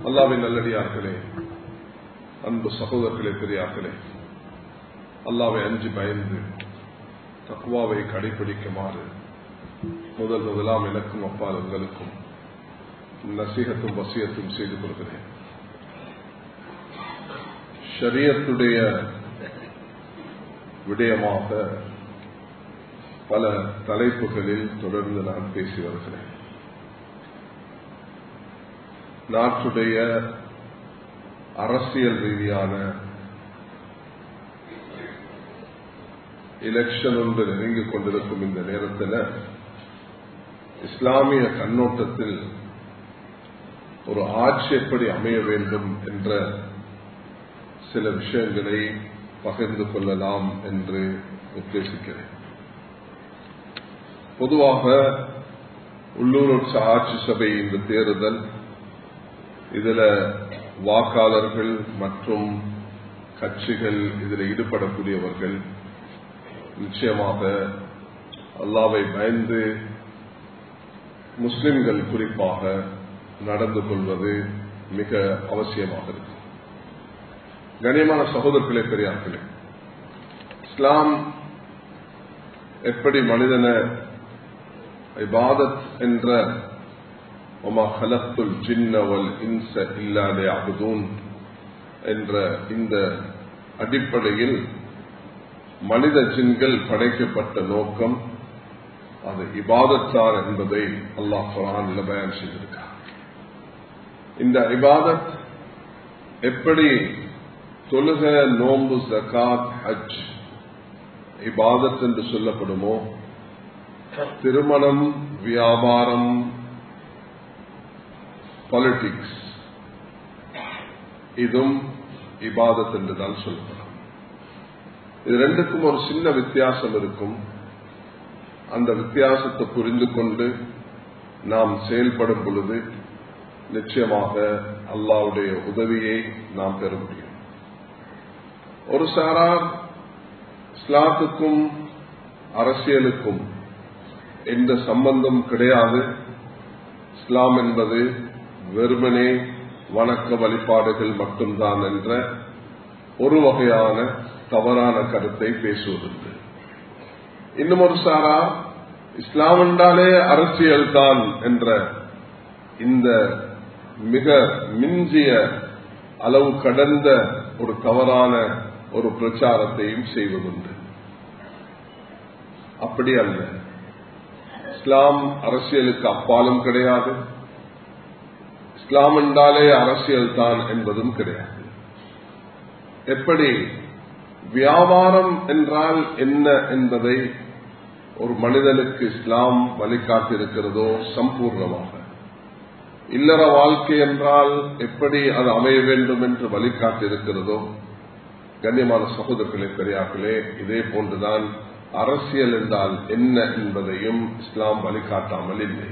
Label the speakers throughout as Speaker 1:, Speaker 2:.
Speaker 1: அல்லாவின் நல்லடியார்களே அன்பு சகோதரர்களே பெரியார்களே அல்லாவை அஞ்சு பயந்து தக்குவாவை கடைபிடிக்குமாறு முதல் முதலாம் எனக்கும் அப்பால் உங்களுக்கும் நசீகத்தும் வசியத்தும் செய்து கொள்கிறேன் ஷரியத்துடைய விடயமாக பல தலைப்புகளில் தொடர்ந்து நான் பேசி வருகிறேன் நாட்டுடைய அரசியல் ரீதியான எலெக்ஷன் ஒன்று நெருங்கிக் கொண்டிருக்கும் இந்த நேரத்தில் இஸ்லாமிய கண்ணோட்டத்தில் ஒரு ஆட்சி எப்படி அமைய வேண்டும் என்ற சில விஷயங்களை பகிர்ந்து கொள்ளலாம் என்று உத்தேசிக்கிறேன் பொதுவாக உள்ளூர் ஆட்சி சபை இந்த தேர்தல் இதுல வாக்காளர்கள் மற்றும் கட்சிகள் இதில் ஈடுபடக்கூடியவர்கள் நிச்சயமாக அல்லாவை பயந்து முஸ்லிம்கள் குறிப்பாக நடந்து கொள்வது மிக அவசியமாக இருக்கும் கண்ணியமான சகோதரர்களே பெரியார்களே இஸ்லாம் எப்படி மனிதன இபாதத் என்ற ஒமா ஹலத்துல் ஜின்னவல் இன்ச இல்லாதே அகுதூன் என்ற இந்த அடிப்படையில் மனித ஜின்கள் படைக்கப்பட்ட நோக்கம் அது இபாதத்தார் என்பதை அல்லாஹ் குரான் பயன் செய்திருக்கார் இந்த இபாதத் எப்படி தொழுக நோம்பு ஜக்காத் ஹஜ் இபாதத் என்று சொல்லப்படுமோ திருமணம் வியாபாரம் பாலிடிக்ஸ் இதுவும் இபாதத் என்றுதான் சொல்லப்படும் இது ரெண்டுக்கும் ஒரு சின்ன வித்தியாசம் இருக்கும் அந்த வித்தியாசத்தை புரிந்து கொண்டு நாம் செயல்படும் பொழுது நிச்சயமாக அல்லாவுடைய உதவியை நாம் பெற முடியும் ஒரு சாரார் இஸ்லாத்துக்கும் அரசியலுக்கும் எந்த சம்பந்தம் கிடையாது இஸ்லாம் என்பது வெறுமனே வணக்க வழிபாடுகள் மட்டும்தான் என்ற ஒரு வகையான தவறான கருத்தை பேசுவதுண்டு இன்னும் ஒரு சாரா இஸ்லாம் என்றாலே அரசியல் தான் என்ற இந்த மிக மிஞ்சிய அளவு கடந்த ஒரு தவறான ஒரு பிரச்சாரத்தையும் செய்வதுண்டு அப்படி அல்ல இஸ்லாம் அரசியலுக்கு அப்பாலும் கிடையாது இஸ்லாம் என்றாலே அரசியல் தான் என்பதும் கிடையாது எப்படி வியாபாரம் என்றால் என்ன என்பதை ஒரு மனிதனுக்கு இஸ்லாம் வழிகாட்டிருக்கிறதோ சம்பூர்ணமாக இல்லற வாழ்க்கை என்றால் எப்படி அது அமைய வேண்டும் என்று வழிகாட்டிருக்கிறதோ கண்ணியமான சகோதரர்களே பெரியார்களே இதே போன்றுதான் அரசியல் என்றால் என்ன என்பதையும் இஸ்லாம் வழிகாட்டாமல் இல்லை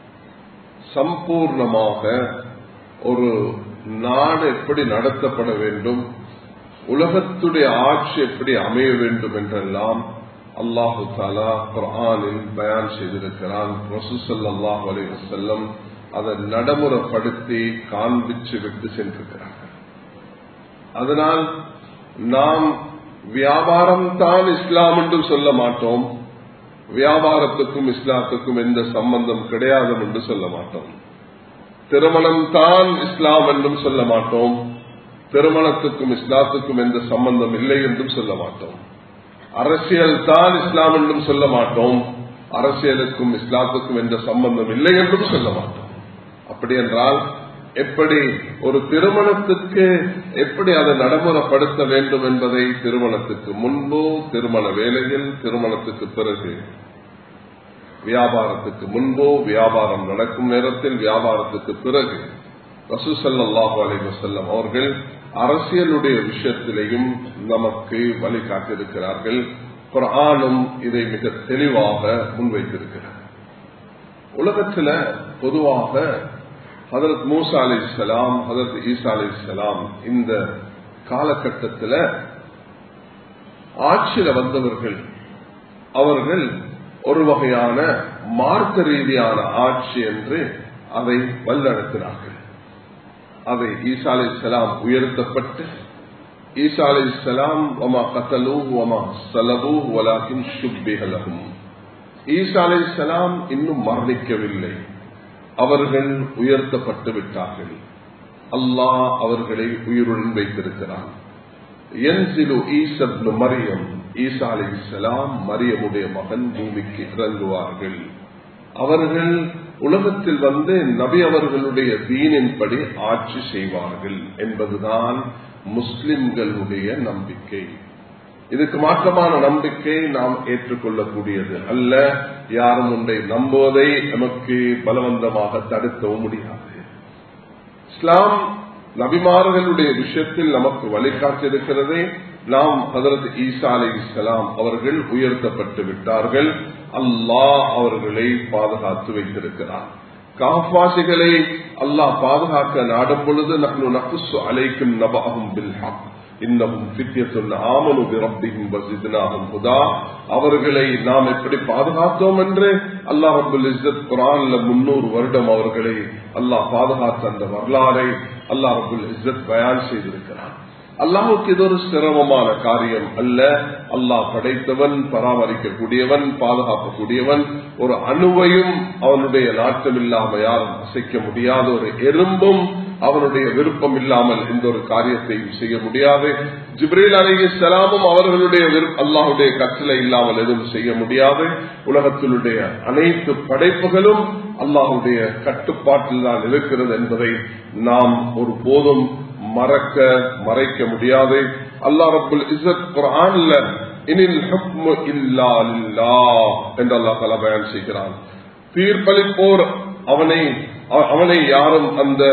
Speaker 1: சம்பூர்ணமாக ஒரு நாடு எப்படி நடத்தப்பட வேண்டும் உலகத்துடைய ஆட்சி எப்படி அமைய வேண்டும் என்றெல்லாம் அல்லாஹு தாலா குரானில் பயான் செய்திருக்கிறான் ரசூசல்லாஹ் அலி வசல்லம் அதை நடைமுறைப்படுத்தி காண்பிச்சு விட்டு சென்றிருக்கிறார்கள் அதனால் நாம் வியாபாரம் தான் இஸ்லாம் என்று சொல்ல மாட்டோம் வியாபாரத்துக்கும் இஸ்லாத்துக்கும் எந்த சம்பந்தம் கிடையாது என்று சொல்ல மாட்டோம் திருமணம் தான் இஸ்லாம் என்றும் சொல்ல மாட்டோம் திருமணத்துக்கும் இஸ்லாத்துக்கும் எந்த சம்பந்தம் இல்லை என்றும் சொல்ல மாட்டோம் அரசியல் தான் இஸ்லாம் என்றும் சொல்ல மாட்டோம் அரசியலுக்கும் இஸ்லாத்துக்கும் எந்த சம்பந்தம் இல்லை என்றும் சொல்ல மாட்டோம் அப்படி என்றால் எப்படி ஒரு திருமணத்துக்கு எப்படி அதை நடைமுறைப்படுத்த வேண்டும் என்பதை திருமணத்துக்கு முன்பு திருமண வேலையில் திருமணத்துக்கு பிறகு வியாபாரத்துக்கு முன்போ வியாபாரம் நடக்கும் நேரத்தில் வியாபாரத்துக்கு பிறகு ரசூசல்லாஹு அலைவசல்லம் அவர்கள் அரசியலுடைய விஷயத்திலேயும் நமக்கு வழிகாட்டியிருக்கிறார்கள் குரானும் இதை மிக தெளிவாக முன்வைத்திருக்கிறார் உலகத்துல பொதுவாக ஹதரத் மூசா அலி இஸ்லாம் ஹதரத் ஈசா அலி இஸ்லாம் இந்த காலகட்டத்தில் ஆட்சியில வந்தவர்கள் அவர்கள் ஒரு வகையான மார்க்க ரீதியான ஆட்சி என்று அதை வல்லடத்தினார்கள் அதை ஈசா அலை சலாம் உயர்த்தப்பட்டு ஈசா அலை சலாம் ஒமா கத்தலு ஒமா சலபு வலாக்கின் சுப்பிகலகும் ஈசா அலை சலாம் இன்னும் மரணிக்கவில்லை அவர்கள் உயர்த்தப்பட்டு விட்டார்கள் அல்லாஹ் அவர்களை உயிருடன் வைத்திருக்கிறான் என்சிலு ஈசப்னு மரியம் ஈசா அலை சலாம் மரியமுடைய மகன் பூமிக்கு இறங்குவார்கள் அவர்கள் உலகத்தில் வந்து நபி அவர்களுடைய தீனின்படி ஆட்சி செய்வார்கள் என்பதுதான் முஸ்லிம்களுடைய நம்பிக்கை இதுக்கு மாற்றமான நம்பிக்கை நாம் ஏற்றுக்கொள்ளக்கூடியது அல்ல யாரும் ஒன்றை நம்புவதை நமக்கு பலவந்தமாக தடுக்கவும் முடியாது இஸ்லாம் நபிமார்களுடைய விஷயத்தில் நமக்கு வழிகாட்டிருக்கிறதே நாம் ஹதரத் ஈசா அலி இஸ்லாம் அவர்கள் உயர்த்தப்பட்டு விட்டார்கள் அல்லாஹ் அவர்களை பாதுகாத்து வைத்திருக்கிறார் காஃபாசிகளை அல்லாஹ் பாதுகாக்க நாடும் பொழுது நகனு நகுசு அலைக்கும் நபாகும் பில்ஹாக் இன்னமும் பித்தியத்துள்ள ஆமனு ரப்பிகும் வசிதனாகும் புதா அவர்களை நாம் எப்படி பாதுகாத்தோம் என்று அல்லாஹ் அபுல் இஸ்ஸத் குரான்ல முன்னூறு வருடம் அவர்களை அல்லாஹ் பாதுகாத்த அந்த வரலாறை அல்லாஹ் அபுல் இஸ்ஸத் பயான் செய்திருக்கிறார் அல்லாஹுக்கு இது ஒரு சிரமமான காரியம் அல்ல அல்லாஹ் படைத்தவன் பராமரிக்கக்கூடியவன் பாதுகாக்கக்கூடியவன் ஒரு அணுவையும் அவனுடைய நாட்டம் இல்லாம யாரும் அசைக்க முடியாத ஒரு எறும்பும் அவனுடைய விருப்பம் இல்லாமல் இந்த ஒரு காரியத்தையும் செய்ய முடியாது ஜிப்ரீல் அலி சலாமும் அவர்களுடைய அல்லாஹுடைய கட்டளை இல்லாமல் எதுவும் செய்ய முடியாது உலகத்தினுடைய அனைத்து படைப்புகளும் அல்லாஹுடைய கட்டுப்பாட்டில் தான் இருக்கிறது என்பதை நாம் ஒரு போதும் மறக்க மறைக்க முடியாது அல்லா ரபுல் இசத் குரான்ல இனில் ஹுக்மு இல்லா லில்லா என்று அல்லாஹ் தலா பயன் செய்கிறான் தீர்ப்பளிப்போர் அவனை அவனை யாரும் அந்த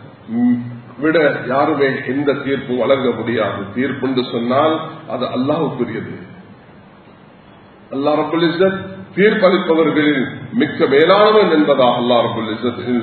Speaker 1: விட யாருமே எந்த தீர்ப்பும் வழங்க முடியாது தீர்ப்பு என்று சொன்னால் அது அல்லாஹுக்குரியது அல்லா ரபுல் இசத் தீர்ப்பளிப்பவர்களில் மிக்க மேலானவன் என்பதாக அல்லா ரபுல்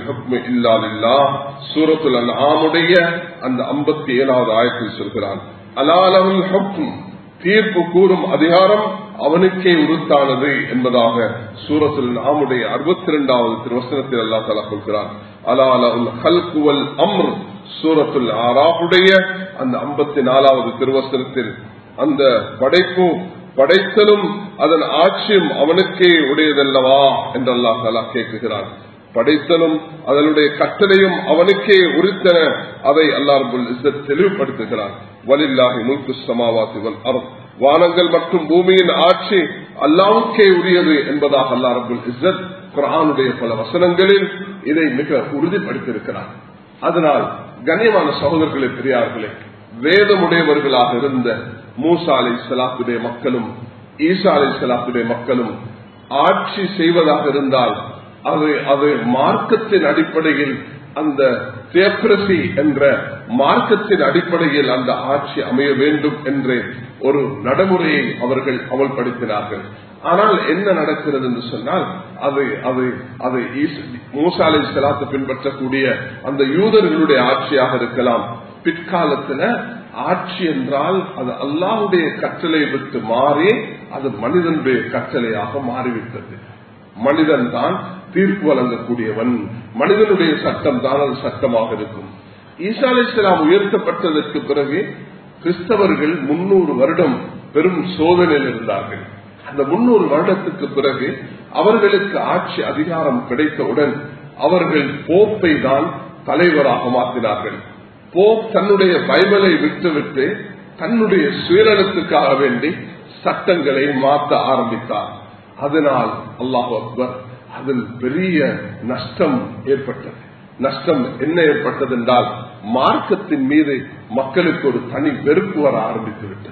Speaker 1: இல்லா சூரத்துல் ஆமுடைய அந்த ஐம்பத்தி ஏழாவது ஆயத்தில் சொல்கிறான் அலாலவல் ஹக்கும் தீர்ப்பு கூறும் அதிகாரம் அவனுக்கே உருத்தானது என்பதாக சூரத்துல் நாமுடைய அறுபத்தி இரண்டாவது திருவசனத்தில் அல்லா தலா சொல்கிறான் அலாலவுல் ஹல்குவல் அம்ர் சூரத்துல் ஆறாவுடைய அந்த ஐம்பத்தி நாலாவது திருவசனத்தில் அந்த படைப்பு படைத்தலும் அதன் ஆட்சியும் அவனுக்கே உடையதல்லவா என்று அல்லா தலா கேட்குகிறான் படைத்தலும் அதனுடைய கட்டளையும் அவனுக்கே உரித்தன அதை அல்லாஹுல் இஸ்ஸத் தெளிவுபடுத்துகிறான் வலில்லாஹி முல்கு சமாவாசி வல் அருள் வானங்கள் மற்றும் பூமியின் ஆட்சி அல்லாவுக்கே உரியது என்பதாக அல்லா ரபுல் இஸ்ஸத் குரானுடைய பல வசனங்களில் இதை மிக உறுதிப்படுத்தியிருக்கிறார் அதனால் கண்ணியமான சகோதரர்களே பெரியார்களே வேதமுடையவர்களாக இருந்த மூசா அலை சலாத்துடைய மக்களும் ஈசா அலை சலாத்துடைய மக்களும் ஆட்சி செய்வதாக இருந்தால் அது அது மார்க்கத்தின் அடிப்படையில் அந்த தேப்ரசி என்ற மார்க்கத்தின் அடிப்படையில் அந்த ஆட்சி அமைய வேண்டும் என்ற ஒரு நடைமுறையை அவர்கள் அமல்படுத்தினார்கள் ஆனால் என்ன நடக்கிறது என்று சொன்னால் அது அது அது மூசாலை செலாத்து பின்பற்றக்கூடிய அந்த யூதர்களுடைய ஆட்சியாக இருக்கலாம் பிற்காலத்துல ஆட்சி என்றால் அது அல்லாவுடைய கட்டளை விட்டு மாறி அது மனிதனுடைய கட்டளையாக மாறிவிட்டது மனிதன் தான் தீர்ப்பு வழங்கக்கூடியவன் மனிதனுடைய சட்டம் தான் அது சட்டமாக இருக்கும் ஈசா அலி இஸ்லாம் உயர்த்தப்பட்டதற்கு பிறகு கிறிஸ்தவர்கள் முன்னூறு வருடம் பெரும் சோதனையில் இருந்தார்கள் அந்த முன்னூறு வருடத்துக்கு பிறகு அவர்களுக்கு ஆட்சி அதிகாரம் கிடைத்தவுடன் அவர்கள் போப்பை தான் தலைவராக மாற்றினார்கள் போப் தன்னுடைய பைபிளை விட்டுவிட்டு தன்னுடைய சுயநலத்துக்காக வேண்டி சட்டங்களை மாற்ற ஆரம்பித்தார் அதனால் அல்லாஹ் அக்பர் அதில் பெரிய நஷ்டம் ஏற்பட்டது நஷ்டம் என்ன ஏற்பட்டது என்றால் மார்க்கத்தின் மீது மக்களுக்கு ஒரு தனி வெறுப்பு வர ஆரம்பித்து விட்டது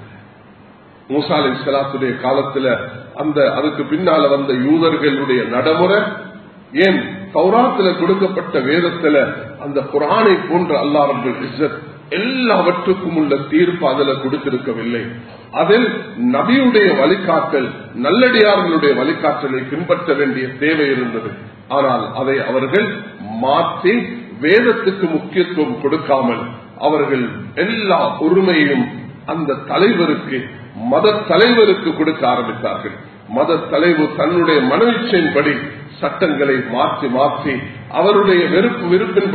Speaker 1: மூசாலை சலாத்துடைய காலத்துல அந்த அதுக்கு பின்னால வந்த யூதர்களுடைய நடைமுறை ஏன் சௌராத்துல கொடுக்கப்பட்ட வேதத்துல அந்த குரானை போன்ற அல்லா ரபுல் இஸ்ஸத் எல்லாவற்றுக்கும் உள்ள தீர்ப்பு அதுல கொடுத்திருக்கவில்லை அதில் நபியுடைய வழிகாட்டல் நல்லடியார்களுடைய வழிகாட்டலை பின்பற்ற வேண்டிய தேவை இருந்தது ஆனால் அதை அவர்கள் மாற்றி வேதத்துக்கு முக்கியத்துவம் கொடுக்காமல் அவர்கள் எல்லா உரிமையும் அந்த தலைவருக்கு மத தலைவருக்கு கொடுக்க ஆரம்பித்தார்கள் மத தலைவர் தன்னுடைய மனவிச்சையின்படி சட்டங்களை மாற்றி மாற்றி அவருடைய வெறுப்பு விருப்பின்படி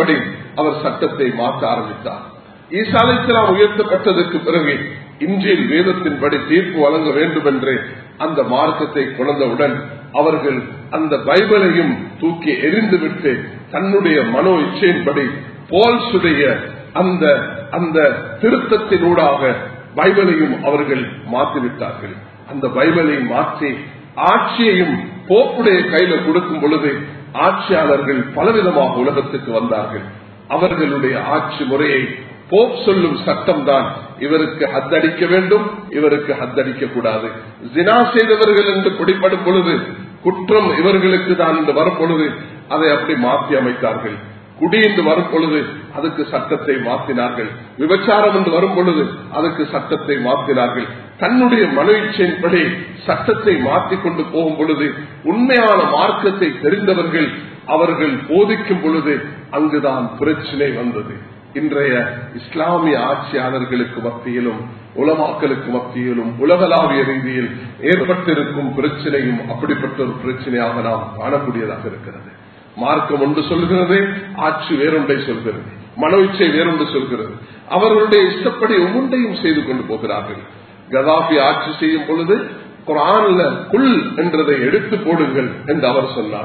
Speaker 1: அவர் சட்டத்தை மாற்ற ஆரம்பித்தார் ஈசா அலைஹிஸ்ஸலாம் உயர்த்தப்பட்டதற்கு பிறகு இன்றில் வேதத்தின்படி தீர்ப்பு வழங்க வேண்டும் என்று அந்த மார்க்கத்தை கொண்டவுடன் அவர்கள் அந்த பைபிளையும் தூக்கி எரிந்துவிட்டு தன்னுடைய மனோ இச்சையின்படி போல்ஸுடைய அந்த அந்த திருத்தத்தினூடாக பைபிளையும் அவர்கள் மாற்றிவிட்டார்கள் அந்த பைபிளை மாற்றி ஆட்சியையும் போப்புடைய கையில கொடுக்கும் பொழுது ஆட்சியாளர்கள் பலவிதமாக உலகத்துக்கு வந்தார்கள் அவர்களுடைய ஆட்சி முறையை போப் சொல்லும் சட்டம் தான் இவருக்கு ஹத்தடிக்க வேண்டும் இவருக்கு ஹத்தடிக்க கூடாது ஜினா செய்தவர்கள் என்று பிடிப்படும் பொழுது குற்றம் இவர்களுக்கு தான் என்று வரும் பொழுது அதை அப்படி மாற்றி அமைத்தார்கள் குடி என்று வரும் பொழுது அதுக்கு சட்டத்தை மாற்றினார்கள் விபச்சாரம் என்று வரும் பொழுது அதுக்கு சட்டத்தை மாற்றினார்கள் தன்னுடைய மனு இச்சையின்படி சட்டத்தை மாற்றிக் கொண்டு போகும் பொழுது உண்மையான மார்க்கத்தை தெரிந்தவர்கள் அவர்கள் போதிக்கும் பொழுது அங்குதான் பிரச்சனை வந்தது இன்றைய இஸ்லாமிய ஆட்சியாளர்களுக்கு மத்தியிலும் உலமாக்களுக்கு மத்தியிலும் உலகளாவிய ரீதியில் ஏற்பட்டிருக்கும் பிரச்சனையும் அப்படிப்பட்ட ஒரு பிரச்சனையாக நாம் காணக்கூடியதாக இருக்கிறது மார்க்கம் ஒன்று சொல்கிறது ஆட்சி வேறொன்றை சொல்கிறது மனோ இச்சை வேறொன்று சொல்கிறது அவர்களுடைய இஷ்டப்படி ஒவ்வொன்றையும் செய்து கொண்டு போகிறார்கள் கதாபி ஆட்சி செய்யும் பொழுது குரான்ல குல் என்றதை எடுத்து போடுங்கள் என்று அவர் சொன்னார்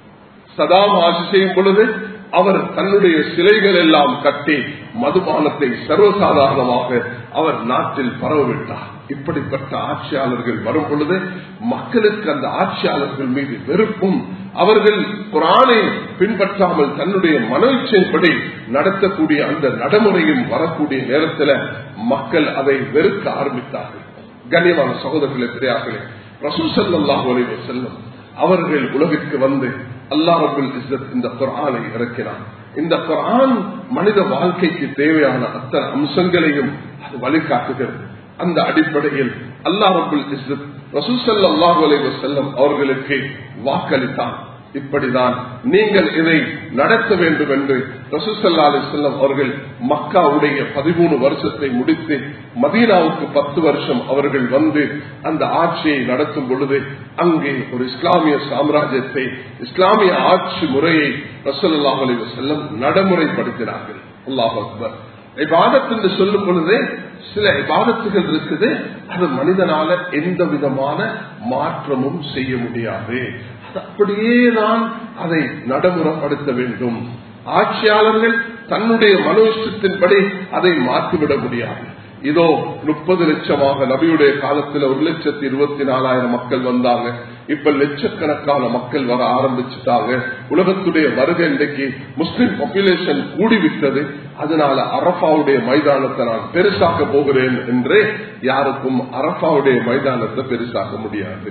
Speaker 1: சதாம் ஆட்சி செய்யும் பொழுது அவர் தன்னுடைய சிலைகள் எல்லாம் கட்டி மதுபானத்தை சர்வசாதாரணமாக அவர் நாட்டில் பரவவிட்டார் இப்படிப்பட்ட ஆட்சியாளர்கள் வரும் பொழுது மக்களுக்கு அந்த ஆட்சியாளர்கள் மீது வெறுப்பும் அவர்கள் குரானை பின்பற்றாமல் தன்னுடைய மனோச்சைப்படி நடத்தக்கூடிய அந்த நடைமுறையும் வரக்கூடிய நேரத்தில் மக்கள் அதை வெறுக்க ஆரம்பித்தார்கள் கண்ணியமான சகோதரர்களே பெரியார்களே ரசூசல்லாஹ் செல்லும் அவர்கள் உலகிற்கு வந்து அல்லா ரபுல் இஸ்ஸத் இந்த குரானை இறக்கினார் இந்த குரான் மனித வாழ்க்கைக்கு தேவையான அத்தனை அம்சங்களையும் அது வழிகாட்டுகிறது அந்த அடிப்படையில் அல்லா ரபுல் இஸ்ஸத் ரசூசல்லாஹு அலைவ செல்லம் அவர்களுக்கு வாக்களித்தான் இப்படிதான் நீங்கள் இதை நடத்த வேண்டும் என்று ரசூசல்லா அலி செல்லம் அவர்கள் மக்காவுடைய பதிமூணு வருஷத்தை முடித்து மதீனாவுக்கு பத்து வருஷம் அவர்கள் வந்து அந்த ஆட்சியை நடத்தும் பொழுது அங்கே ஒரு இஸ்லாமிய சாம்ராஜ்யத்தை இஸ்லாமிய ஆட்சி முறையை ரசூல்லாஹ் அலி செல்லம் நடைமுறைப்படுத்தினார்கள் அல்லாஹ் அக்பர் இபாதத் என்று சொல்லும் பொழுது சில இபாதத்துகள் இருக்குது அது மனிதனால எந்த விதமான மாற்றமும் செய்ய முடியாது அப்படியே தான் அதை நடைமுறைப்படுத்த வேண்டும் ஆட்சியாளர்கள் தன்னுடைய மனோஷ்டத்தின்படி அதை மாற்றிவிட முடியாது இதோ முப்பது லட்சமாக நபியுடைய காலத்துல ஒரு லட்சத்தி இருபத்தி நாலாயிரம் மக்கள் வந்தாங்க இப்ப லட்சக்கணக்கான மக்கள் வர ஆரம்பிச்சுட்டாங்க உலகத்துடைய வருகை இன்றைக்கு முஸ்லிம் பாப்புலேஷன் கூடிவிட்டது அதனால அரபாவுடைய மைதானத்தை நான் பெருசாக்க போகிறேன் என்று யாருக்கும் அரபாவுடைய மைதானத்தை பெருசாக்க முடியாது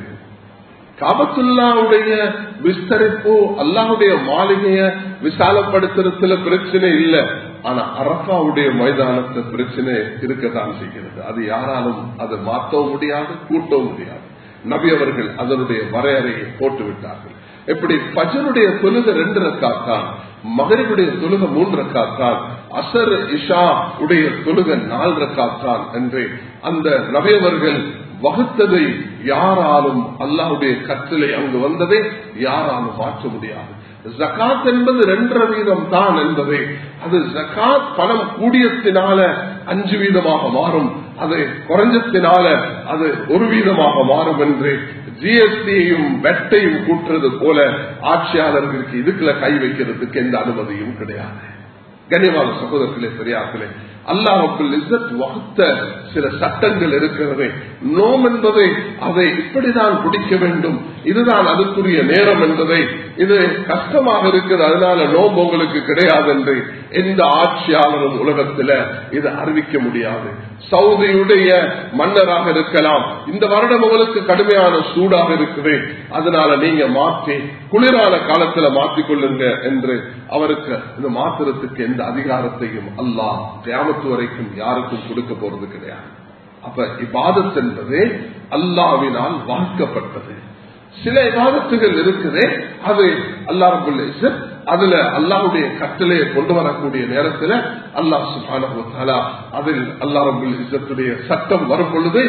Speaker 1: காபத்துல்லாவுடைய விஸ்தரிப்பு அல்லாவுடைய மாளிகைய விசாலப்படுத்துறதுல பிரச்சனை இல்லை ஆனா அரபாவுடைய மைதானத்தை பிரச்சனை இருக்கத்தான் செய்கிறது அது யாராலும் அதை மாற்றவும் முடியாது கூட்டவும் முடியாது நபி அவர்கள் அதனுடைய வரையறையை போட்டு விட்டார்கள் எப்படி பஜனுடைய தொழுக ரெண்டு ரக்காத்தான் மகரிபுடைய தொழுக மூன்று ரக்காத்தான் அசர் இஷா உடைய தொழுக நாலு ரக்காத்தான் என்று அந்த நபியவர்கள் வகுத்ததை யாராலும் அல்லாவுடைய கற்றலை அங்கு வந்ததை யாராலும் மாற்ற முடியாது ஜக்காத் என்பது ரெண்டரை வீதம் தான் என்பதை அது ஜக்காத் பணம் கூடியத்தினால அஞ்சு வீதமாக மாறும் அது குறைஞ்சத்தினால அது ஒரு வீதமாக மாறும் என்று ஜிஎஸ்டியையும் வெட்டையும் கூட்டுறது போல ஆட்சியாளர்களுக்கு இதுக்குள்ள கை வைக்கிறதுக்கு எந்த அனுமதியும் கிடையாது கனிவான சகோதரர்களே பெரியார்களே அல்லாஹுல் இசத் வகுத்த சில சட்டங்கள் இருக்கிறது நோம் என்பதை அதை இப்படிதான் குடிக்க வேண்டும் இதுதான் அதுக்குரிய நேரம் என்பதை இது கஷ்டமாக இருக்குது அதனால நோம்பு உங்களுக்கு கிடையாது என்று எந்த ஆட்சியாளரும் உலகத்தில் இதை அறிவிக்க முடியாது சவுதியுடைய மன்னராக இருக்கலாம் இந்த வருடம் உங்களுக்கு கடுமையான சூடாக இருக்குது அதனால நீங்க மாற்றி குளிரான காலத்துல மாற்றிக்கொள்ளுங்க என்று அவருக்கு இந்த மாத்திரத்துக்கு எந்த அதிகாரத்தையும் அல்லாஹ் கிராமத்து வரைக்கும் யாருக்கும் கொடுக்க போறது கிடையாது அப்ப இபாதத் என்பது அல்லாவினால் வாழ்க்கப்பட்டது சில இபாதத்துகள் இருக்குது அது அல்லாஹ் அதுல அல்லாவுடைய கட்டளையை கொண்டு வரக்கூடிய நேரத்தில் அல்லாஹ் சுபானா அதில் அல்லா ரபுல் இசத்துடைய சட்டம் வரும் பொழுது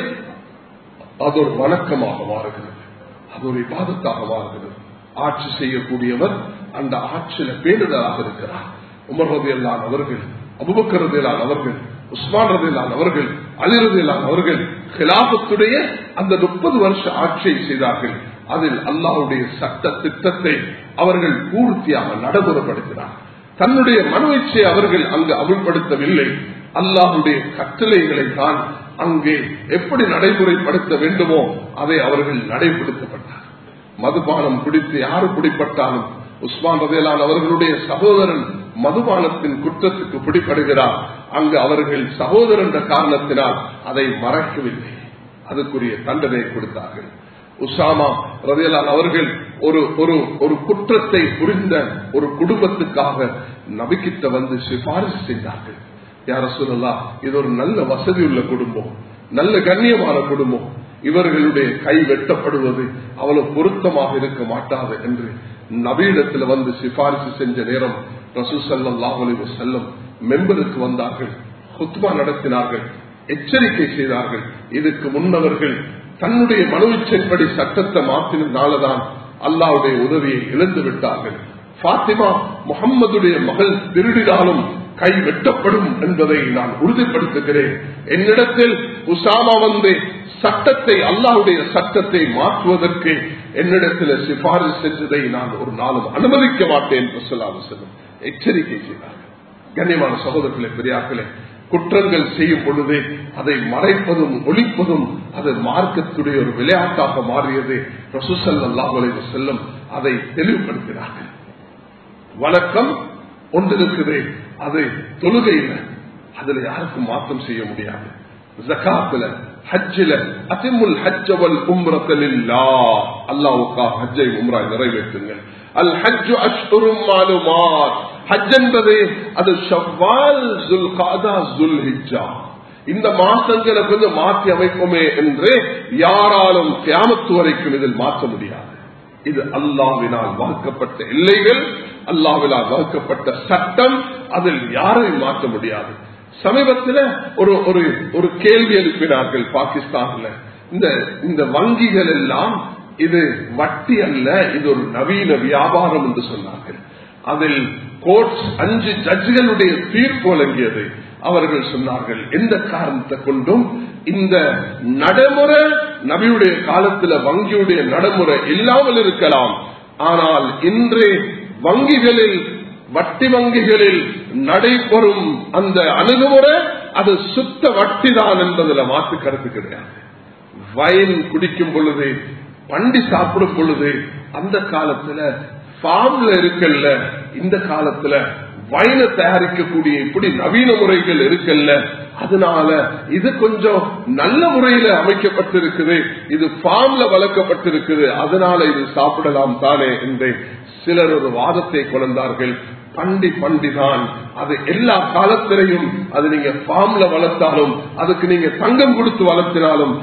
Speaker 1: அது ஒரு வணக்கமாக மாறுகிறது அது ஒரு இபாதத்தாக மாறுகிறது ஆட்சி செய்யக்கூடியவர் அந்த ஆட்சியில பேணுதலாக இருக்கிறார் உமர் ரதியல்லான் அவர்கள் அபுபக்கர் ரதியலான் அவர்கள் உஸ்மான் ரதியலான் அவர்கள் அலி ரதியலான் அவர்கள் கிலாபத்துடைய அந்த முப்பது வருஷ ஆட்சியை செய்தார்கள் அதில் அல்லாஹுடைய சட்ட திட்டத்தை அவர்கள் பூர்த்தியாக நடைமுறைப்படுத்தினார் தன்னுடைய மனுவச்சை அவர்கள் அங்கு அமுல்படுத்தவில்லை அல்லாஹுடைய கட்டளைகளை தான் அங்கே எப்படி நடைமுறைப்படுத்த வேண்டுமோ அதை அவர்கள் நடைமுறைப்படுத்தப்பட்டார் மதுபானம் குடித்து யாரு பிடிப்பட்டாலும் உஸ்மான் ரதேலான் அவர்களுடைய சகோதரன் மதுபானத்தின் குற்றத்துக்கு பிடிப்படுகிறார் அங்கு அவர்கள் சகோதரன் என்ற காரணத்தினால் அதை மறக்கவில்லை அதுக்குரிய தண்டனை கொடுத்தார்கள் உசாமா ரதேலான் அவர்கள் ஒரு ஒரு ஒரு குற்றத்தை புரிந்த ஒரு குடும்பத்துக்காக நபிக்கிட்ட வந்து சிபாரிசு செய்தார்கள் யார சொல்லலாம் இது ஒரு நல்ல வசதி உள்ள குடும்பம் நல்ல கண்ணியமான குடும்பம் இவர்களுடைய கை வெட்டப்படுவது அவ்வளவு பொருத்தமாக இருக்க மாட்டாது என்று நபீடத்தில் வந்து சிபாரிசு செஞ்ச நேரம் ரசூசல்லாஹலி செல்லம் மெம்பருக்கு வந்தார்கள் குத்மா நடத்தினார்கள் எச்சரிக்கை செய்தார்கள் இதுக்கு முன்னவர்கள் தன்னுடைய மனுவிச்சன்படி சட்டத்தை மாற்றினால்தான் அல்லாவுடைய உதவியை இழந்து விட்டார்கள் பாத்திமா முகம்மதுடைய மகள் திருடினாலும் கை வெட்டப்படும் என்பதை நான் உறுதிப்படுத்துகிறேன் என்னிடத்தில் உசாமா வந்து சட்டத்தை அல்லாவுடைய சட்டத்தை மாற்றுவதற்கு என்னிடத்தில் சிபாரிசு செஞ்சதை நான் ஒரு நாளும் அனுமதிக்க மாட்டேன் என்று சொல்லாமல் செல்லும் எச்சரிக்கை செய்தார்கள் கண்ணியமான சகோதரர்களே பெரியார்களே குற்றங்கள் செய்யும் பொழுது அதை மறைப்பதும் ஒழிப்பதும் அது மார்க்கத்துடைய ஒரு விளையாட்டாக மாறியது ரசூசல் அல்லாஹலை செல்லும் அதை தெளிவுபடுத்தினார்கள் வழக்கம் ஒன்று இருக்குது அது தொழுகையில் அதுல யாருக்கும் மாற்றம் செய்ய முடியாது ஜக்காத்துல ஹஜ்ஜில அதிமுல் ஹஜ்ஜவல் உம்ரத்தலில்லா அல்லாவுக்கா ஹஜ்ஜை உம்ரா நிறைவேற்றுங்கள் அல் ஹஜ்ஜு அஷ்ஹுரும் மாலுமாத் ஹஜ் என்பது அது ஷவ்வால் ஜுல் காதா ஜுல் ஹிஜ்ஜா இந்த மாசங்களை கொஞ்சம் மாற்றி அமைப்போமே என்று யாராலும் கியாமத்து வரைக்கும் இதில் மாற்ற முடியாது இது அல்லாவினால் வகுக்கப்பட்ட எல்லைகள் அல்லாவினால் வகுக்கப்பட்ட சட்டம் அதில் யாரையும் மாற்ற முடியாது சமீபத்தில் ஒரு ஒரு ஒரு கேள்வி எழுப்பினார்கள் பாகிஸ்தான்ல இந்த இந்த வங்கிகள் எல்லாம் இது வட்டி அல்ல இது ஒரு நவீன வியாபாரம் என்று சொன்னார்கள் அதில் கோர்ட்ஸ் அஞ்சு ஜட்ஜுகளுடைய தீர்ப்பு வழங்கியது அவர்கள் சொன்னார்கள் எந்த காரணத்தை கொண்டும் இந்த நடைமுறை நபியுடைய காலத்துல வங்கியுடைய நடைமுறை இல்லாமல் இருக்கலாம் ஆனால் இன்று வங்கிகளில் வட்டி வங்கிகளில் நடைபெறும் அந்த அணுகுமுறை அது சுத்த வட்டி தான் என்பதில் மாற்று கருத்து கிடையாது வயல் குடிக்கும் பொழுது பண்டி சாப்பிடும் பொழுது அந்த காலத்துல ஃபார்ம்ல இருக்கல்ல இந்த காலத்துல வயல தயாரிக்கக்கூடிய இப்படி நவீன முறைகள் இருக்கல்ல அதனால இது கொஞ்சம் நல்ல முறையில அமைக்கப்பட்டிருக்குது இது ஃபார்ம்ல வளர்க்கப்பட்டிருக்குது அதனால இது சாப்பிடலாம் தானே என்று சிலர் ஒரு வாதத்தை கொண்டார்கள் பண்டி பண்டிதான் அது எல்லா காலத்திலையும் அது நீங்க ஃபார்ம்ல வளர்த்தாலும் அதுக்கு நீங்க தங்கம் கொடுத்து வளர்த்தினாலும்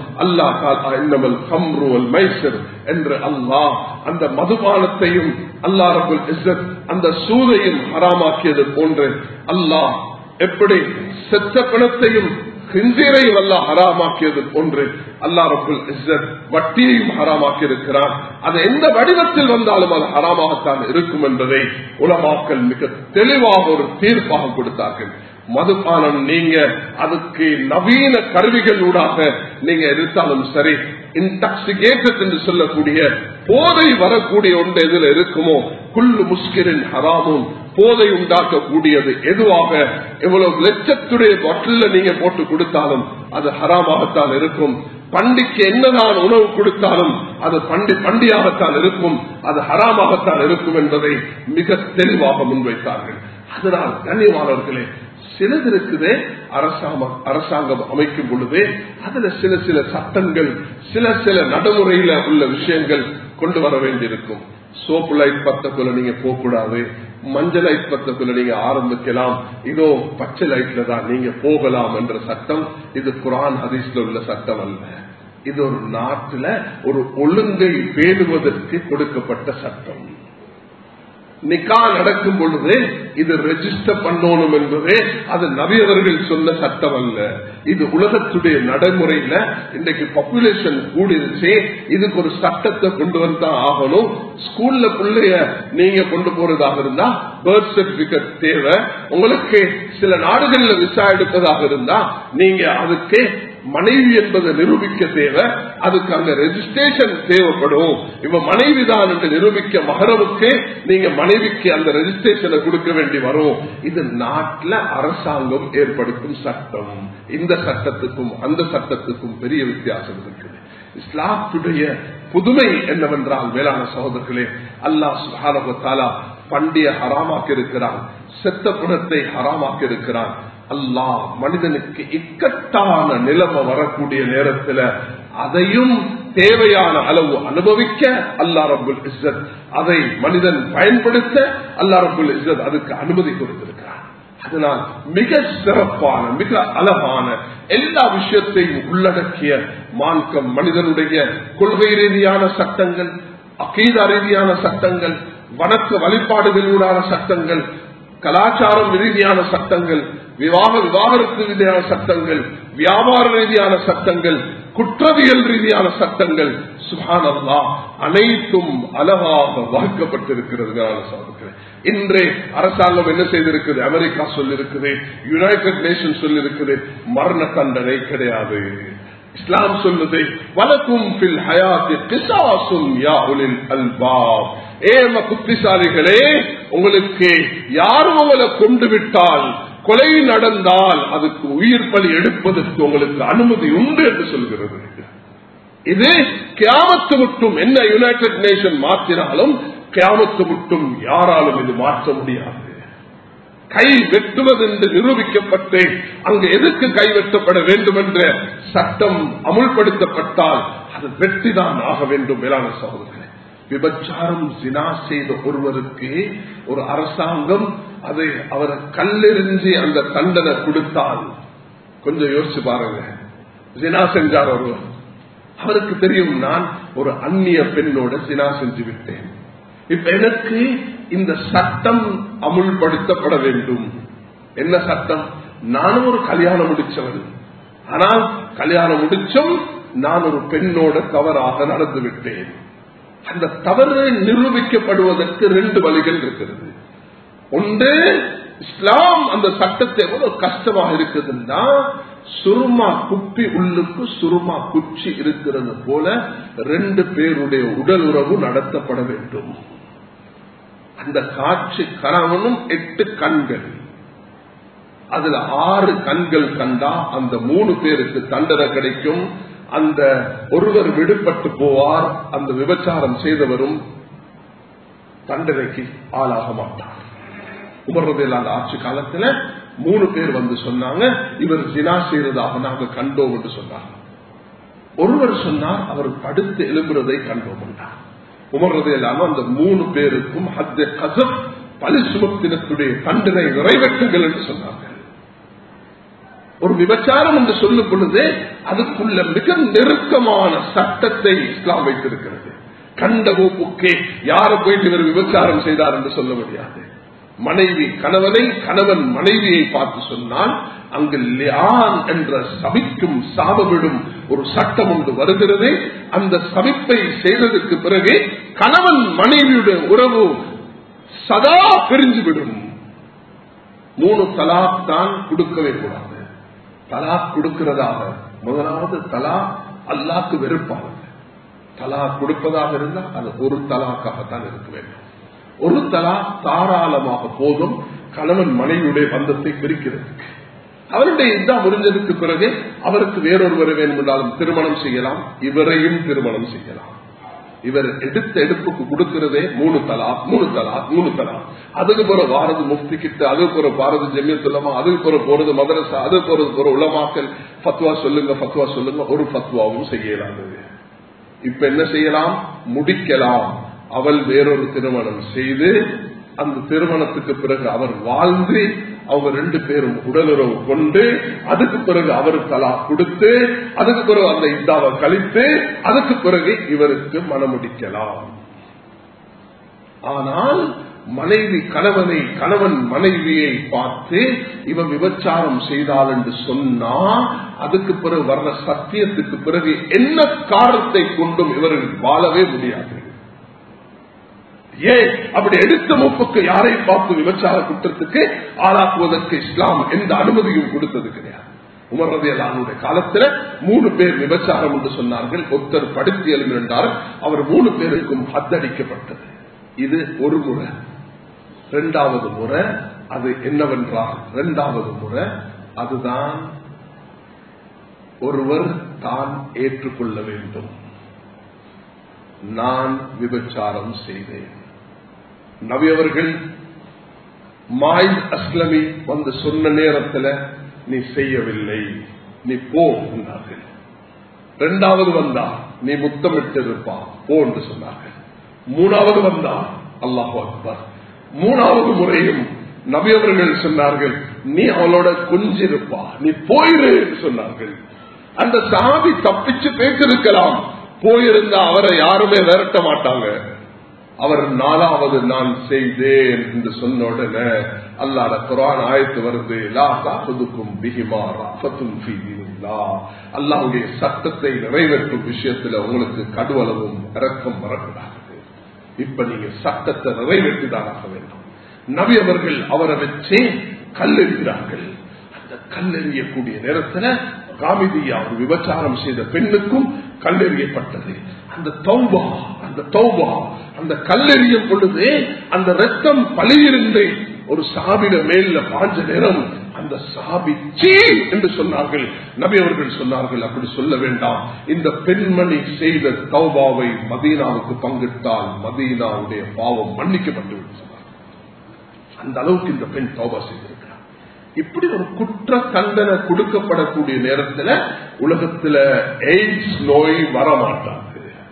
Speaker 1: அல்லாஹ் கம்ருவல் மைசர் என்று அல்லாஹ் அந்த மதுபானத்தையும் அல்லா ரபுல் இஸ்ஸத் அந்த சூதையும் ஹராமாக்கியது போன்று அல்லாஹ் எப்படி செத்த பணத்தையும் ஹிந்தீரையும் அல்லாஹ் ஹராமாக்கியது போன்று அல்லா ரபுல் இஸ்ஸத் வட்டியையும் ஹராமாக்கி இருக்கிறார் அது எந்த வடிவத்தில் வந்தாலும் அது ஹராமாகத்தான் இருக்கும் என்பதை உலமாக்கல் மிக தெளிவாக ஒரு தீர்ப்பாக கொடுத்தார்கள் மதுபானம் நீங்க அதுக்கு நவீன கருவிகள் ஊடாக நீங்க எடுத்தாலும் சரி இன்டாக்சிகேட்டட் என்று சொல்லக்கூடிய போதை வரக்கூடிய ஒன்று எதுல இருக்குமோ குள்ளு முஸ்கிரின் ஹராமும் போதை உண்டாக்கக்கூடியது எதுவாக எவ்வளவு லட்சத்துடைய பொட்டில நீங்க போட்டு கொடுத்தாலும் அது ஹராமாகத்தான் இருக்கும் பண்டிக்கு என்னதான் உணவு கொடுத்தாலும் அது பண்டி பண்டியாகத்தான் இருக்கும் அது ஹராமாகத்தான் இருக்கும் என்பதை மிக தெளிவாக முன்வைத்தார்கள் அதனால் கண்ணியமானவர்களே சிலது இருக்குதே அரசாங்கம் அரசாங்கம் அமைக்கும் பொழுதே அதுல சில சில சட்டங்கள் சில சில நடைமுறையில உள்ள விஷயங்கள் கொண்டு வர வேண்டியிருக்கும் சோப்பு லைட் பத்தக்குள்ள நீங்க போகக்கூடாது மஞ்சள் லைட் பத்தக்குள்ள நீங்க ஆரம்பிக்கலாம் இதோ பச்சை லைட்ல தான் நீங்க போகலாம் என்ற சட்டம் இது குரான் ஹதீஸ்ல உள்ள சட்டம் அல்ல இது ஒரு நாட்டுல ஒரு ஒழுங்கை பேணுவதற்கு கொடுக்கப்பட்ட சட்டம் நிக்கா நடக்கும் பொழுது இது ரெஜிஸ்டர் பண்ணணும் என்பது அது நவியவர்கள் சொன்ன சட்டம் அல்ல இது உலகத்துடைய நடைமுறையில இன்றைக்கு பாப்புலேஷன் கூடிருச்சு இதுக்கு ஒரு சட்டத்தை கொண்டு வந்தா ஆகணும் ஸ்கூல்ல பிள்ளைய நீங்க கொண்டு போறதாக இருந்தா பர்த் சர்டிபிகேட் தேவை உங்களுக்கு சில நாடுகள்ல விசா எடுப்பதாக இருந்தா நீங்க அதுக்கு மனைவி என்பதை நிரூபிக்க தேவை அதுக்கு அங்க ரெஜிஸ்ட்ரேஷன் தேவைப்படும் இப்ப மனைவி தான் என்று நிரூபிக்க மகரவுக்கு நீங்க மனைவிக்கு அந்த ரெஜிஸ்ட்ரேஷனை கொடுக்க வேண்டி வரும் இது நாட்டில் அரசாங்கம் ஏற்படுத்தும் சட்டம் இந்த சட்டத்துக்கும் அந்த சட்டத்துக்கும் பெரிய வித்தியாசம் இருக்குது இஸ்லாத்துடைய புதுமை என்னவென்றால் வேளாண் சகோதரர்களே அல்லாஹ் சுஹாரா பண்டிய ஹராமாக்கி இருக்கிறான் செத்த குணத்தை ஹராமாக்கி இருக்கிறான் அல்லாஹ் மனிதனுக்கு இக்கட்டான நிலைமை வரக்கூடிய நேரத்தில் அதையும் தேவையான அளவு அனுபவிக்க அல்லா ரபுல் இஸ்ஸத் அதை மனிதன் பயன்படுத்த அல்லா ரபுல் இஸ்ஸத் அதுக்கு அனுமதி கொடுத்திருக்கிறார் அதனால் மிக சிறப்பான மிக அழகான எல்லா விஷயத்தையும் உள்ளடக்கிய மார்க்கம் மனிதனுடைய கொள்கை ரீதியான சட்டங்கள் அகீதா ரீதியான சட்டங்கள் வணக்க வழிபாடுகளூடான சட்டங்கள் கலாச்சாரம் ரீதியான சட்டங்கள் விவாக விவாகரத்து ரீதியான சட்டங்கள் வியாபார ரீதியான சட்டங்கள் குற்றவியல் ரீதியான சட்டங்கள் சுகானல்லா அனைத்தும் அழகாக வகுக்கப்பட்டிருக்கிறது இன்றே அரசாங்கம் என்ன செய்திருக்குது அமெரிக்கா சொல்லிருக்குது யுனைடெட் நேஷன் சொல்லிருக்குது மரண தண்டனை கிடையாது இஸ்லாம் சொல்லுது வலக்கும் பில் ஹயாத்தி பிசாசும் யா உலில் அல்பாப் ஏம புத்திசாலிகளே உங்களுக்கு யாரும் உங்களை கொண்டு விட்டால் கொலை நடந்தால் அதுக்கு உயிர் பலி எடுப்பதற்கு உங்களுக்கு அனுமதி உண்டு என்று சொல்கிறது இது கியாமத்து மட்டும் என்ன யுனைடெட் நேஷன் மாற்றினாலும் கியாமத்து மட்டும் யாராலும் இது மாற்ற முடியாது கை வெட்டுவது என்று நிரூபிக்கப்பட்டு அங்கு எதுக்கு கை வெட்டப்பட வேண்டும் என்ற சட்டம் அமுல்படுத்தப்பட்டால் அது வெற்றிதான் ஆக வேண்டும் மேலான சகோதரர்களே விபச்சாரம் சினா செய்த ஒருவருக்கு ஒரு அரசாங்கம் அதை அவரை கல்லெறிஞ்சி அந்த தண்டனை கொடுத்தால் கொஞ்சம் யோசிச்சு பாருங்க சினா செஞ்சார் ஒருவர் அவருக்கு தெரியும் நான் ஒரு அந்நிய பெண்ணோட சினா செஞ்சு விட்டேன் இப்ப எனக்கு இந்த சட்டம் அமுல்படுத்தப்பட வேண்டும் என்ன சட்டம் நானும் ஒரு கல்யாணம் முடிச்சவன் ஆனால் கல்யாணம் முடிச்சும் நான் ஒரு பெண்ணோட தவறாக நடந்து விட்டேன் அந்த தவறு நிரூபிக்கப்படுவதற்கு ரெண்டு வழிகள் இருக்கிறது ஒன்று இஸ்லாம் அந்த சட்டத்தை எவ்வளவு கஷ்டமாக இருக்குதுன்னா சுருமா குப்பி உள்ளுக்கு சுருமா குச்சி இருக்கிறது போல ரெண்டு பேருடைய உடல் உறவு நடத்தப்பட வேண்டும் அந்த காட்சி கணவனும் எட்டு கண்கள் அதுல ஆறு கண்கள் கண்டா அந்த மூணு பேருக்கு தண்டனை கிடைக்கும் அந்த ஒருவர் விடுபட்டு போவார் அந்த விபச்சாரம் செய்தவரும் தண்டனைக்கு ஆளாக மாட்டார் உமர்றதில் அந்த ஆட்சி காலத்துல மூணு பேர் வந்து சொன்னாங்க இவர் ஜினா செய்யறதாக நாங்க கண்டோம் என்று சொன்னார் ஒருவர் சொன்னார் அவர் படுத்து எழும்புறதை கண்டோம் என்றார் உமர்றது இல்லாம அந்த மூணு பேருக்கும் ஹத்த கசப் பலி சுமத்தினத்துடைய தண்டனை நிறைவேற்றுங்கள் என்று சொன்னார்கள் ஒரு விபச்சாரம் என்று சொல்லும் பொழுது அதுக்குள்ள மிக நெருக்கமான சட்டத்தை இஸ்லாம் வைத்திருக்கிறது கண்ட போப்புக்கே யார போயிட்டு இவர் விபச்சாரம் செய்தார் என்று சொல்ல முடியாது மனைவி கணவனை கணவன் மனைவியை பார்த்து சொன்னால் அங்கு லியான் என்ற சபிக்கும் சாபவிடும் ஒரு சட்டம் ஒன்று வருகிறது அந்த சபிப்பை செய்ததற்கு பிறகு கணவன் மனைவியுடைய உறவு சதா பிரிஞ்சுவிடும் மூணு தலாக் தான் கொடுக்கவே கூடாது தலாக் கொடுக்கிறதாக முதலாவது தலா அல்லாக்கு வெறுப்பானது தலா கொடுப்பதாக இருந்தால் அது ஒரு தலாக்காகத்தான் இருக்க வேண்டும் ஒரு தலா தாராளமாக போதும் கணவன் மனைவியுடைய பந்தத்தை பிரிக்கிறதுக்கு அவருடைய இதான் முடிஞ்சதுக்கு பிறகு அவருக்கு வேறொருவரை வேண்டுமென்றாலும் திருமணம் செய்யலாம் இவரையும் திருமணம் செய்யலாம் இவர் எடுத்த எடுப்புக்கு கொடுக்கிறதே மூணு தலா மூணு தலா மூணு தலா அதுக்கு போற வாரது முஃப்தி கிட்ட அதுக்கு போற பாரத ஜெமியத்துலமா அதுக்கு போற போறது மதரசா அதுக்கு போறது போற உலமாக்கல் பத்வா சொல்லுங்க பத்வா சொல்லுங்க ஒரு பத்வாவும் செய்யலாம் இப்ப என்ன செய்யலாம் முடிக்கலாம் அவள் வேறொரு திருமணம் செய்து அந்த திருமணத்துக்கு பிறகு அவர் வாழ்ந்து அவங்க ரெண்டு பேரும் உடலுறவு கொண்டு அதுக்கு பிறகு அவர் தலா கொடுத்து அதுக்கு பிறகு அந்த இந்தாவை கழித்து அதுக்கு பிறகு இவருக்கு மனமுடிக்கலாம் ஆனால் மனைவி கணவனை கணவன் மனைவியை பார்த்து இவன் விபச்சாரம் செய்தால் என்று சொன்னா அதுக்கு பிறகு வர்ற சத்தியத்துக்கு பிறகு என்ன காரணத்தை கொண்டும் இவர்கள் வாழவே முடியாது ஏன் அப்படி எடுத்த மூப்புக்கு யாரை பார்த்து விபச்சார குற்றத்துக்கு ஆளாக்குவதற்கு இஸ்லாம் எந்த அனுமதியும் கொடுத்தது கிடையாது உமர் ரதி அல்லானுடைய காலத்துல மூணு பேர் விபச்சாரம் என்று சொன்னார்கள் ஒருத்தர் படுத்தி எழுந்தார் அவர் மூணு பேருக்கும் ஹத்தடிக்கப்பட்டது இது ஒரு முறை இரண்டாவது முறை அது என்னவென்றால் இரண்டாவது முறை அதுதான் ஒருவர் தான் ஏற்றுக்கொள்ள வேண்டும் நான் விபச்சாரம் செய்தேன் நபி அவர்கள் மாய் அஸ்லமி வந்து சொன்ன நேரத்தில் நீ செய்யவில்லை நீ போ என்றார்கள் இரண்டாவது வந்தா நீ முத்தமிட்டு இருப்பா போ என்று சொன்னார்கள் மூணாவது வந்தா அல்லாஹு அக்பர் மூணாவது முறையும் நபி அவர்கள் சொன்னார்கள் நீ அவளோட கொஞ்சிருப்பா நீ போயிரு என்று சொன்னார்கள் அந்த சாபி தப்பிச்சு பேசிருக்கலாம் போயிருந்தா அவரை யாருமே விரட்ட மாட்டாங்க அவர் நாலாவது நான் செய்தேன் என்று சொன்ன உடனே அல்லாத குரான் ஆயத்து வருது லா தாக்குதுக்கும் பிகிமா ரஃபத்தும் அல்லாவுடைய சட்டத்தை நிறைவேற்றும் விஷயத்துல உங்களுக்கு கடுவளவும் இறக்கம் வரக்கூடாது இப்ப நீங்க சட்டத்தை நிறைவேற்றிதான் ஆக வேண்டும் நபி அவர்கள் அவரை வச்சே கல்லெறிகிறார்கள் அந்த கல்லெறியக்கூடிய நேரத்துல காமிதியா ஒரு விபச்சாரம் செய்த பெண்ணுக்கும் கல்லெறியப்பட்டது அந்த தௌபா அந்த தௌபா அந்த கல்லெறியும் பொழுது அந்த ரத்தம் பழியிருந்து ஒரு சாபிட மேல பாஞ்ச நேரம் அந்த சாபி சீ என்று சொன்னார்கள் நபி அவர்கள் சொன்னார்கள் அப்படி சொல்ல வேண்டாம் இந்த பெண்மணி செய்த தௌபாவை மதீனாவுக்கு பங்கிட்டால் மதீனாவுடைய பாவம் மன்னிக்கப்பட்டு சொன்னார் அந்த அளவுக்கு இந்த பெண் தௌபா செய்திருக்கிறார் இப்படி ஒரு குற்ற தண்டனை கொடுக்கப்படக்கூடிய நேரத்தில் உலகத்துல எய்ட்ஸ் நோய் வரமாட்டாங்க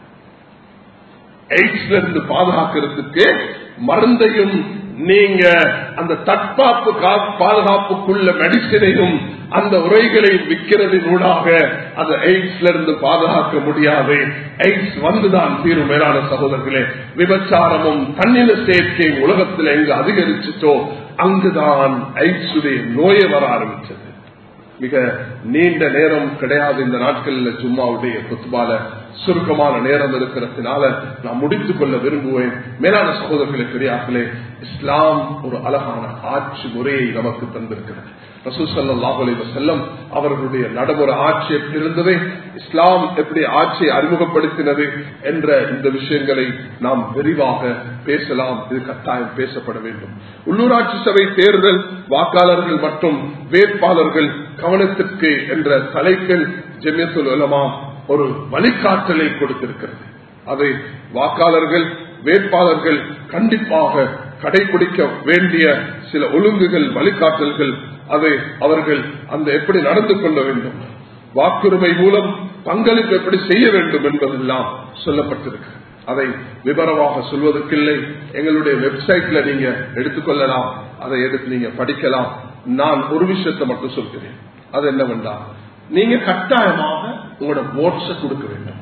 Speaker 1: எய்ட்ஸ்ல இருந்து பாதுகாக்கிறதுக்கு மருந்தையும் நீங்க அந்த தற்காப்பு பாதுகாப்புக்குள்ள மெடிசினையும் அந்த உரைகளை விற்கிறதினூடாக அந்த எய்ட்ஸ்ல இருந்து பாதுகாக்க முடியாது எய்ட்ஸ் வந்துதான் தீரும் மேலான சகோதரர்களே விபச்சாரமும் தன்னின சேர்க்கையும் உலகத்தில் எங்கு அதிகரிச்சுட்டோ அங்குதான் எய்ட்ஸுடைய நோயை வர ஆரம்பிச்சது மிக நீண்ட நேரம் கிடையாது இந்த நாட்களில் சும்மாவுடைய குத்துபால சுருக்கமான நேரம் இருக்கிறதுனால நான் முடித்துக் கொள்ள விரும்புவேன் மேலான சகோதரர்களே பெரியார்களே இஸ்லாம் ஒரு அழகான ஆட்சி முறையை நமக்கு தந்திருக்கிறது ரசூசல்லாஹுலே செல்லம் அவர்களுடைய நடைமுறை ஆட்சி எப்படி இருந்தது இஸ்லாம் எப்படி ஆட்சியை அறிமுகப்படுத்தினது என்ற இந்த விஷயங்களை நாம் விரிவாக பேசலாம் இது கட்டாயம் பேசப்பட வேண்டும் உள்ளூராட்சி சபை தேர்தல் வாக்காளர்கள் மற்றும் வேட்பாளர்கள் கவனத்திற்கு என்ற தலைப்பில் ஜெமியத்துல் உலமா ஒரு வழிகாட்டலை கொடுத்திருக்கிறது அதை வாக்காளர்கள் வேட்பாளர்கள் கண்டிப்பாக கடைபிடிக்க வேண்டிய சில ஒழுங்குகள் வழிகாட்டல்கள் அதை அவர்கள் அந்த எப்படி நடந்து கொள்ள வேண்டும் வாக்குரிமை மூலம் பங்களிப்பு எப்படி செய்ய வேண்டும் என்பதெல்லாம் சொல்லப்பட்டிருக்கு அதை விவரமாக சொல்வதற்கில்லை எங்களுடைய வெப்சைட்ல நீங்க எடுத்துக்கொள்ளலாம் அதை எடுத்து நீங்க படிக்கலாம் நான் ஒரு விஷயத்தை மட்டும் சொல்கிறேன் அது என்னவென்றால் நீங்க கட்டாயமாக உங்களோட ஓட்ஸ கொடுக்க வேண்டும்